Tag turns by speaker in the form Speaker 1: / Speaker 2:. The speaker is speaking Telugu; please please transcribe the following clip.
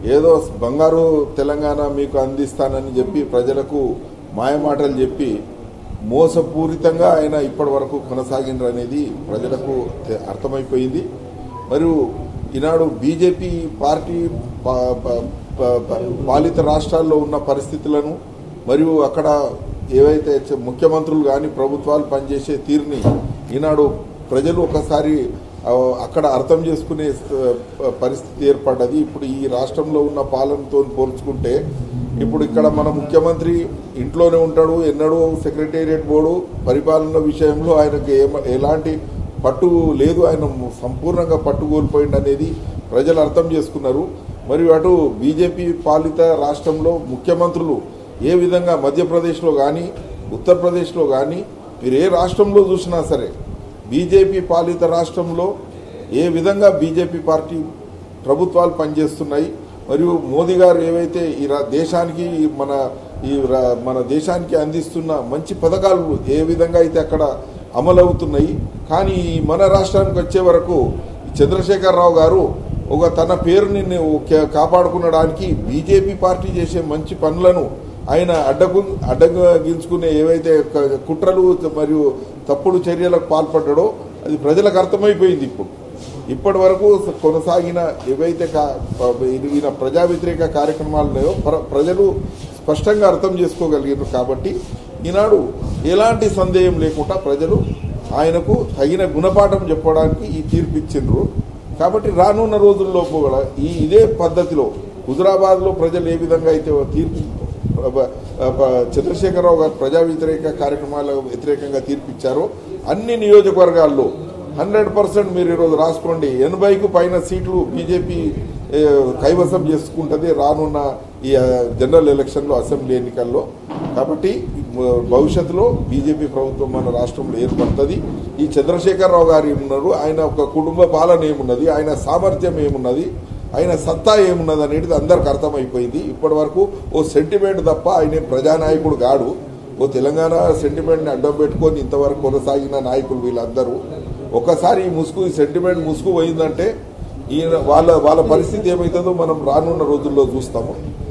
Speaker 1: ఏదో బంగారు తెలంగాణ మీకు అందిస్తానని చెప్పి ప్రజలకు మాయమాటలు చెప్పి మోసపూరితంగా ఆయన ఇప్పటి వరకు కొనసాగిండ్రు అనేది ప్రజలకు తె- అర్థమైపోయింది మరియు ఈనాడు బీజేపీ పార్టీ పా- పా- పా- పా- పాలిత రాష్ట్రాల్లో ఉన్న పరిస్థితులను మరియు అక్కడ ఏవైతే చ- ముఖ్యమంత్రులు కానీ ప్రభుత్వాలు పనిచేసే తీరుని ఈనాడు ప్రజలు ఒకసారి ఆ, అక్కడ అర్థం చేసుకునే ఆ, పరిస్థితి ఏర్పడ్డది ఇప్పుడు ఈ రాష్ట్రంలో ఉన్న పాలనతో పోల్చుకుంటే ఇప్పుడు ఇక్కడ మన ముఖ్యమంత్రి ఇంట్లోనే ఉంటాడు ఎన్నడూ సెక్రటేరియట్ బోర్డు పరిపాలన విషయంలో ఆయనకు ఏమ- ఎలాంటి పట్టు లేదు ఆయన సంపూర్ణంగా పట్టు కోల్పోయింది అనేది ప్రజలు అర్థం చేసుకున్నారు మరియు అటు బీజేపీ పాలిత రాష్ట్రంలో ముఖ్యమంత్రులు ఏ విధంగా మధ్యప్రదేశ్లో కానీ ఉత్తరప్రదేశ్లో కానీ మీరు ఏ రాష్ట్రంలో చూసినా సరే బీజేపీ పాలిత రాష్ట్రంలో ఏ విధంగా బీజేపీ పార్టీ ప్రభుత్వాలు పనిచేస్తున్నాయి మరియు మోదీ గారు ఏవైతే ఈ రా- దేశానికి ఈ మన ఈ రా- మన దేశానికి అందిస్తున్న మంచి పథకాలు ఏ విధంగా అయితే అక్కడ అమలవుతున్నాయి కానీ ఈ మన రాష్ట్రానికి వచ్చే వరకు ఈ చంద్రశేఖరరావు గారు ఒక తన పేరుని నే- కా- కాపాడుకునడానికి బీజేపీ పార్టీ చేసే మంచి పనులను ఆయన అడ్డగు అడ్డగించుకునే ఏవైతే క- కుట్రలు మరియు తప్పుడు చర్యలకు పాల్పడ్డాడో అది ప్రజలకు అర్థమైపోయింది ఇప్పుడు ఇప్పటి వరకు కొనసాగిన ఏవైతే కా- ప- ఈయన ప్రజా వ్యతిరేక కార్యక్రమాలు ఉన్నాయో ప్ర- ప్రజలు స్పష్టంగా అర్థం చేసుకోగలిగారు కాబట్టి ఈనాడు ఎలాంటి సందేహం లేకుండా ప్రజలు ఆయనకు తగిన గుణపాఠం చెప్పడానికి ఈ తీర్పు ఇచ్చిండ్రు కాబట్టి రానున్న రోజుల్లో కూడా ఈ ఇదే పద్ధతిలో హుజురాబాద్లో ప్రజలు ఏ విధంగా అయితే తీర్పు ప- ప- చంద్రశేఖరరావు గారు ప్రజా వ్యతిరేక కార్యక్రమాల వ్యతిరేకంగా తీర్పిచ్చారో అన్ని నియోజకవర్గాల్లో హండ్రెడ్ పర్సెంట్ మీరు ఈరోజు రాసుకోండి ఎనభైకు పైన సీట్లు బీజేపీ ఏ, కైవసం చేసుకుంటుంది రానున్న ఈ ఆ, జనరల్ ఎలక్షన్లో అసెంబ్లీ ఎన్నికల్లో కాబట్టి మ- భవిష్యత్తులో బీజేపీ ప్రభుత్వం మన రాష్ట్రంలో ఏర్పడుతుంది ఈ చంద్రశేఖరరావు గారు ఏమున్నారు ఆయన ఒక కుటుంబ పాలన ఏమున్నది ఆయన సామర్థ్యం ఏమున్నది ఆయన సత్తా ఏమున్నది అనేది అందరికి అర్థమైపోయింది ఇప్పటి వరకు ఓ సెంటిమెంట్ తప్ప ఆయన ఏం ప్రజానాయకుడు కాడు ఓ తెలంగాణ సెంటిమెంట్ని అడ్డం పెట్టుకొని ఇంతవరకు కొనసాగిన నాయకులు వీళ్ళందరూ ఒకసారి ఈ ముసుగు ఈ సెంటిమెంట్ ముసుగు పోయిందంటే ఈయన వాళ్ళ వాళ్ళ పరిస్థితి ఏమవుతుందో మనం రానున్న రోజుల్లో చూస్తాము